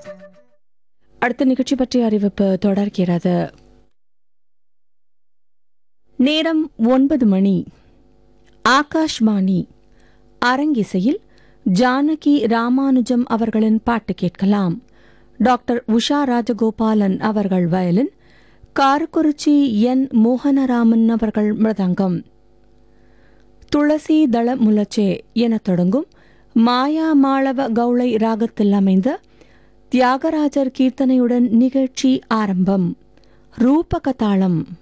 அடுத்த நிகழ்ச்சி பற்றிய அறிவிப்பு தொடர்கிறது நேரம் ஒன்பது மணி ஆகாஷ்வாணி அரங்கிசையில் ஜானகி ராமானுஜம் அவர்களின் பாட்டு கேட்கலாம் டாக்டர் உஷா ராஜகோபாலன் அவர்கள் வயலின் காரக்குறிச்சி என் மோகனராமன் அவர்கள் மிருதங்கம் துளசி தள முலச்சே எனத் தொடங்கும் மாயா மாளவ கௌளை ராகத்தில் அமைந்த தியாகராஜர் கீர்த்தனையுடன் நிகழ்ச்சி ஆரம்பம் ரூபகதாளம்